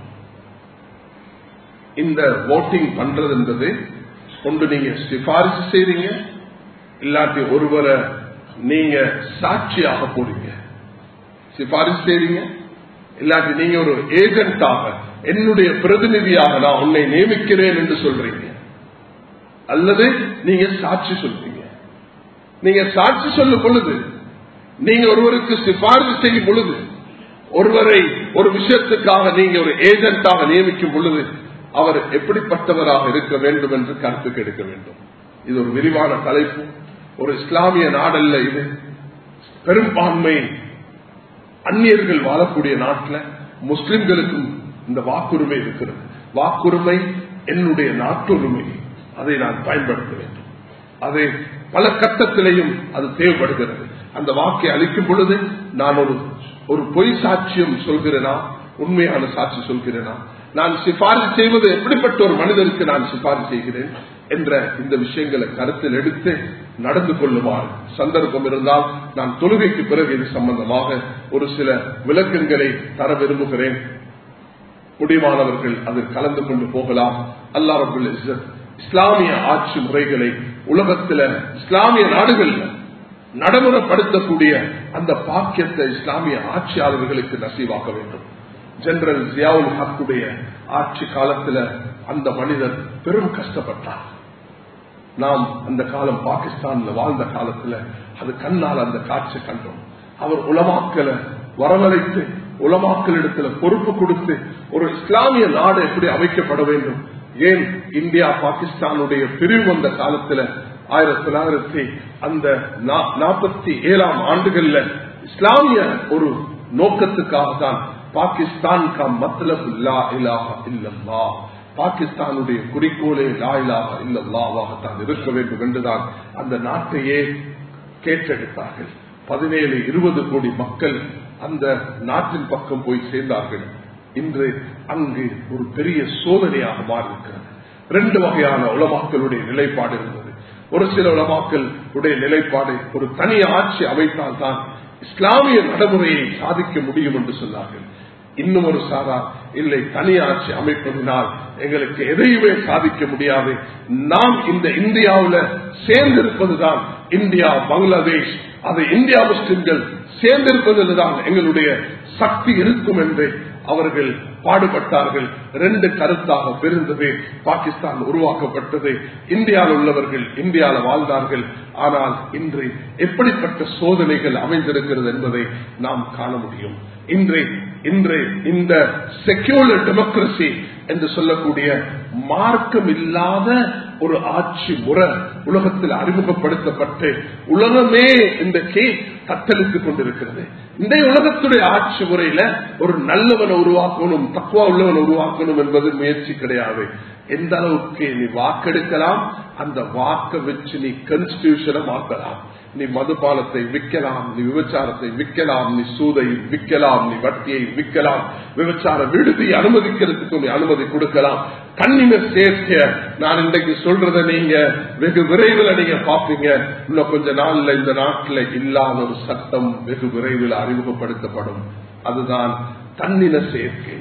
Speaker 1: இந்த ஓட்டிங் பண்றது என்பது ஒன்று நீங்க சிபாரிசு செய்றீங்க இல்லாட்டி ஒருவரை நீங்க சாட்சியாக போறீங்க சிபாரிசு செய்றீங்க இல்லாட்டி நீங்க ஒரு ஏஜென்டாக என்னுடைய பிரதிநிதியாக நான் உன்னை நியமிக்கிறேன் என்று சொல்றீங்க அல்லது நீங்க சாட்சி சொல்றீங்க நீங்க சாட்சி சொல்லும் பொழுது நீங்க ஒருவருக்கு சிபாரிசு செய்யும் பொழுது ஒருவரை ஒரு விஷயத்துக்காக நீங்க ஒரு ஏஜென்டாக நியமிக்கும் பொழுது அவர் எப்படிப்பட்டவராக இருக்க வேண்டும் என்று கருத்துக்கு எடுக்க வேண்டும் இது ஒரு விரிவான தலைப்பு ஒரு இஸ்லாமிய நாடல்ல இது பெரும்பான்மை அந்நியர்கள் வாழக்கூடிய நாட்டில் முஸ்லிம்களுக்கும் இந்த வாக்குரிமை இருக்கிறது வாக்குரிமை என்னுடைய நாட்டுரிமை அதை நான் பயன்படுத்த வேண்டும் அதை பல கட்டத்திலையும் அது தேவைப்படுகிறது அந்த வாக்கை அளிக்கும் பொழுது நான் ஒரு ஒரு பொய் சாட்சியம் சொல்கிறேனா உண்மையான சாட்சி சொல்கிறேனா நான் சிபாரிசு செய்வது எப்படிப்பட்ட ஒரு மனிதருக்கு நான் சிபாரிசு செய்கிறேன் என்ற இந்த விஷயங்களை கருத்தில் எடுத்து நடந்து கொள்ளுமாறு சந்தர்ப்பம் இருந்தால் நான் தொழுகைக்கு பிறகு இது சம்பந்தமாக ஒரு சில விளக்கங்களை தர விரும்புகிறேன் முடிவானவர்கள் அதில் கலந்து கொண்டு போகலாம் அல்லா ரபுல் இஸ்லாமிய ஆட்சி முறைகளை உலகத்துல இஸ்லாமிய நாடுகள்ல நடைமுறைப்படுத்தக்கூடிய அந்த பாக்கியத்தை இஸ்லாமிய ஆட்சியாளர்களுக்கு நசீவாக்க வேண்டும் ஜெனரல் ஜியாவுல் ஹக்குடைய ஆட்சி காலத்துல அந்த மனிதர் பெரும் கஷ்டப்பட்டார் நாம் அந்த காலம் பாகிஸ்தான்ல வாழ்ந்த காலத்துல அது கண்ணால் அந்த காட்சி கண்டோம் அவர் உலமாக்களை வரவழைத்து உலமாக்களிடத்துல பொறுப்பு கொடுத்து ஒரு இஸ்லாமிய நாடு எப்படி அமைக்கப்பட வேண்டும் ஏன் இந்தியா பாகிஸ்தானுடைய பிரிவு வந்த காலத்துல ஆயிரத்தி தொள்ளாயிரத்தி அந்த நாற்பத்தி ஏழாம் ஆண்டுகள்ல இஸ்லாமிய ஒரு நோக்கத்துக்காக தான் பாகிஸ்தான் கா மத்லப் லா இலாஹ இல்லல்லா பாகிஸ்தானுடைய குறிக்கோளே லா இலாஹ இல்லல்லாவாகத்தான் இருக்க வேண்டும் என்றுதான் அந்த நாட்டையே கேட்டெடுத்தார்கள் பதினேழு இருபது கோடி மக்கள் அந்த நாட்டின் பக்கம் போய் சேர்ந்தார்கள் இன்று அங்கு ஒரு பெரிய சோதனையாக மாறியிருக்கிறது ரெண்டு வகையான உலமாக்களுடைய நிலைப்பாடு இருந்தது ஒரு சில உலமாக்கள் உடைய நிலைப்பாடு ஒரு தனி ஆட்சி அமைத்தால் தான் இஸ்லாமிய நடைமுறையை சாதிக்க முடியும் என்று சொன்னார்கள் இன்னும் ஒரு சாரா இல்லை தனி ஆட்சி அமைப்பதனால் எங்களுக்கு எதையுமே சாதிக்க முடியாது நாம் இந்த இந்தியாவில் சேர்ந்திருப்பதுதான் இந்தியா பங்களாதேஷ் அது இந்தியா முஸ்லிம்கள் சேர்ந்திருப்பதில் தான் எங்களுடைய சக்தி இருக்கும் என்று அவர்கள் பாடுபட்டார்கள் ரெண்டு கருத்தாக பிரிந்தது பாகிஸ்தான் உருவாக்கப்பட்டது இந்தியாவில் உள்ளவர்கள் இந்தியாவில் வாழ்ந்தார்கள் ஆனால் இன்று எப்படிப்பட்ட சோதனைகள் அமைந்திருக்கிறது என்பதை நாம் காண முடியும் இன்று இன்று இந்த செக்யூலர் டெமோக்ரசி என்று சொல்லக்கூடிய மார்க்கம் இல்லாத ஒரு ஆட்சி முறை உலகத்தில் அறிமுகப்படுத்தப்பட்டு உலகமே இன்றைக்கு தத்தளித்துக் கொண்டிருக்கிறது இந்த உலகத்துடைய ஆட்சி முறையில ஒரு நல்லவனை உருவாக்கணும் தக்குவா உள்ளவனை உருவாக்கணும் என்பது முயற்சி கிடையாது எந்த அளவுக்கு நீ வாக்கெடுக்கலாம் அந்த வாக்க வச்சு நீ கன்ஸ்டியூஷனை மாற்றலாம் நீ மதுபானத்தை விற்கலாம் நீ விபச்சாரத்தை விற்கலாம் நீ சூதை விற்கலாம் நீ வட்டியை விற்கலாம் விபச்சார விடுதி அனுமதிக்கிறதுக்கு நீ அனுமதி கொடுக்கலாம் கண்ணின சேர்க்க நான் இன்றைக்கு சொல்றத நீங்க வெகு விரைவில் நீங்க பாப்பீங்க இன்னும் கொஞ்ச நாள்ல இந்த நாட்டில் இல்லாத ஒரு சட்டம் வெகு விரைவில் அறிமுகப்படுத்தப்படும் அதுதான் தன்னின சேர்க்கை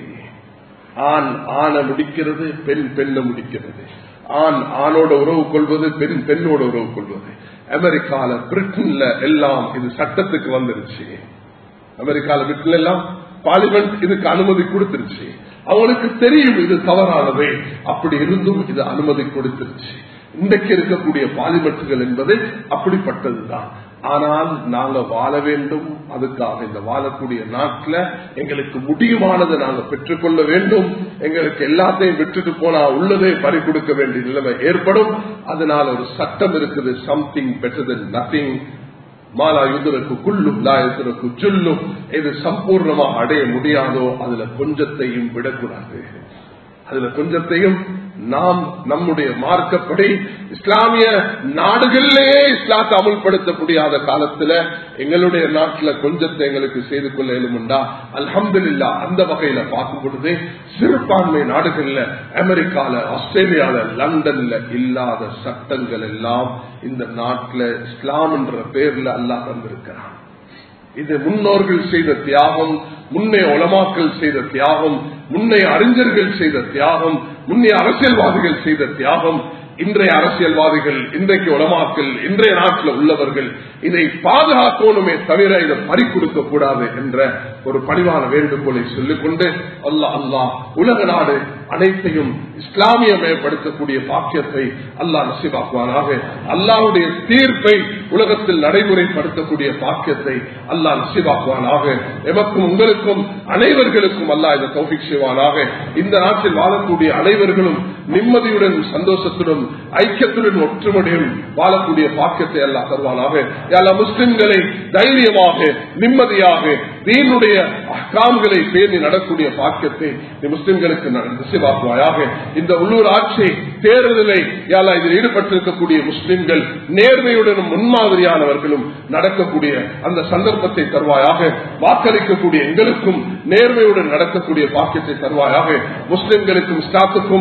Speaker 1: ஆண் ஆணை முடிக்கிறது பெண் பெண்ணை முடிக்கிறது ஆண் ஆணோட உறவு கொள்வது பெண் பெண்ணோட உறவு கொள்வது அமெரிக்கால பிரிட்டன்ல எல்லாம் இது சட்டத்துக்கு வந்துருச்சு அமெரிக்கால பிரிட்டன் எல்லாம் பார்லிமெண்ட் இதுக்கு அனுமதி கொடுத்துருச்சு அவங்களுக்கு தெரியும் இது தவறானது அப்படி இருந்தும் இது அனுமதி கொடுத்துருச்சு இன்றைக்கு இருக்கக்கூடிய பார்லிமெண்ட்டுகள் என்பது அப்படிப்பட்டதுதான் ஆனால் நாங்க வாழ வேண்டும் அதுக்காக இந்த வாழக்கூடிய நாட்டில் எங்களுக்கு முடியுமானதை நாங்க பெற்றுக்கொள்ள வேண்டும் எங்களுக்கு எல்லாத்தையும் விட்டுட்டு போனா உள்ளதே பறி கொடுக்க வேண்டிய நிலைமை ஏற்படும் அதனால ஒரு சட்டம் இருக்குது சம்திங் பெட்டர் தென் நத்திங் மாலா யுதருக்கு குள்ளும் லா யுதருக்கு ஜுல்லும் இது சம்பூர்ணமாக அடைய முடியாதோ அதுல கொஞ்சத்தையும் விடக்கூடாது அதுல கொஞ்சத்தையும் நாம் நம்முடைய மார்க்கப்படி இஸ்லாமிய நாடுகளிலேயே இஸ்லாத்தை அமல்படுத்த முடியாத காலத்துல எங்களுடைய நாட்டுல கொஞ்சத்தை எங்களுக்கு செய்து கொள்ள இயலுமுண்டா அல்ஹம்து இல்லா அந்த வகையில பார்க்கும் பொழுது சிறுபான்மை நாடுகள்ல அமெரிக்கால ஆஸ்திரேலியால லண்டன்ல இல்லாத சட்டங்கள் எல்லாம் இந்த நாட்டுல இஸ்லாம் என்ற பேர்ல அல்லா தந்திருக்கிறான் இது முன்னோர்கள் செய்த தியாகம் முன்னே உலமாக்கள் செய்த தியாகம் முன்னே அறிஞர்கள் செய்த தியாகம் முன்னே அரசியல்வாதிகள் செய்த தியாகம் இன்றைய அரசியல்வாதிகள் இன்றைக்கு உலமாக்கள் இன்றைய நாட்டில் உள்ளவர்கள் இதை பாதுகாக்கணுமே தவிர இதை பறிக்கொடுக்க கூடாது என்ற ஒரு பணிவான வேண்டுகோளை சொல்லிக்கொண்டு அல்லா அல்லாஹ் உலக நாடு அனைத்தையும் இஸ்லாமியமயப்படுத்தக்கூடிய பாக்கியத்தை அல்லாஹ் நசிவாக்குவானாக அல்லாவுடைய தீர்ப்பை உலகத்தில் நடைமுறைப்படுத்தக்கூடிய பாக்கியத்தை அல்லாஹ் நசிவாக்குவானாக எமக்கும் உங்களுக்கும் அனைவர்களுக்கும் அல்லாஹ் இந்த தௌஃபிக் செய்வானாக இந்த நாட்டில் வாழக்கூடிய அனைவர்களும் நிம்மதியுடன் சந்தோஷத்துடன் ஐக்கியத்துடன் ஒற்றுமையுடன் வாழக்கூடிய பாக்கியத்தை எல்லாம் தருவானாக எல்லா முஸ்லிம்களை தைரியமாக நிம்மதியாக தீனுடைய அக்காம்களை பேணி நடக்கூடிய பாக்கியத்தை நீ முஸ்லிம்களுக்கு நிச்சயமாக்குவாயாக இந்த உள்ளூர் ஆட்சி தேர்தலை யாலா இதில் ஈடுபட்டிருக்கக்கூடிய முஸ்லிம்கள் நேர்மையுடனும் முன்மாதிரியானவர்களும் நடக்கக்கூடிய அந்த சந்தர்ப்பத்தை தருவாயாக வாக்களிக்கக்கூடிய எங்களுக்கும் நேர்மையுடன் நடக்கக்கூடிய பாக்கியத்தை தருவாயாக முஸ்லிம்களுக்கும் ஸ்டாத்துக்கும்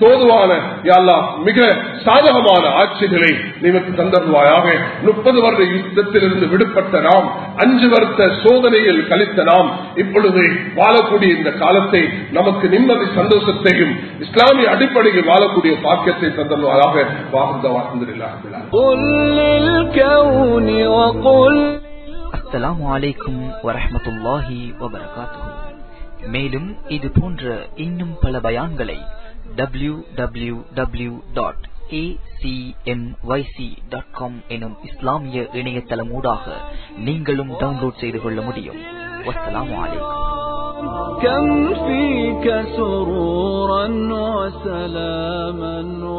Speaker 1: தோதுவான யாழ்லா மிக சாதகமான ஆட்சிகளை நிமித்து தந்தருவாயாக முப்பது வருட யுத்தத்திலிருந்து விடுபட்ட நாம் அஞ்சு வருத்த சோதனையில் கழித்த நாம் இப்பொழுது வாழக்கூடிய இந்த காலத்தை நமக்கு நிம்மதி சந்தோஷத்தையும் இஸ்லாமிய அடிப்படையில் வாழக்கூடிய பாக்கியத்தை தந்தருவாயாக வாழ்ந்த வாழ்ந்திருக்கிறார்கள்
Speaker 2: قل للكون وقل
Speaker 3: அஸ்ஸலாமு அலைக்கும் வரஹ்மத்துல்லாஹி வபரகாத்துஹு மேலும் இது போன்ற இன்னும் பல பயான்களை டபிள்யூ டபிள்யூ டபிள்யூ டாட் எனும் இஸ்லாமிய இணையதளமூடாக நீங்களும் டவுன்லோட் செய்து கொள்ள முடியும் வஸ்ஸலாமு அலைக்கும்
Speaker 2: كم فيك سرورا وسلاما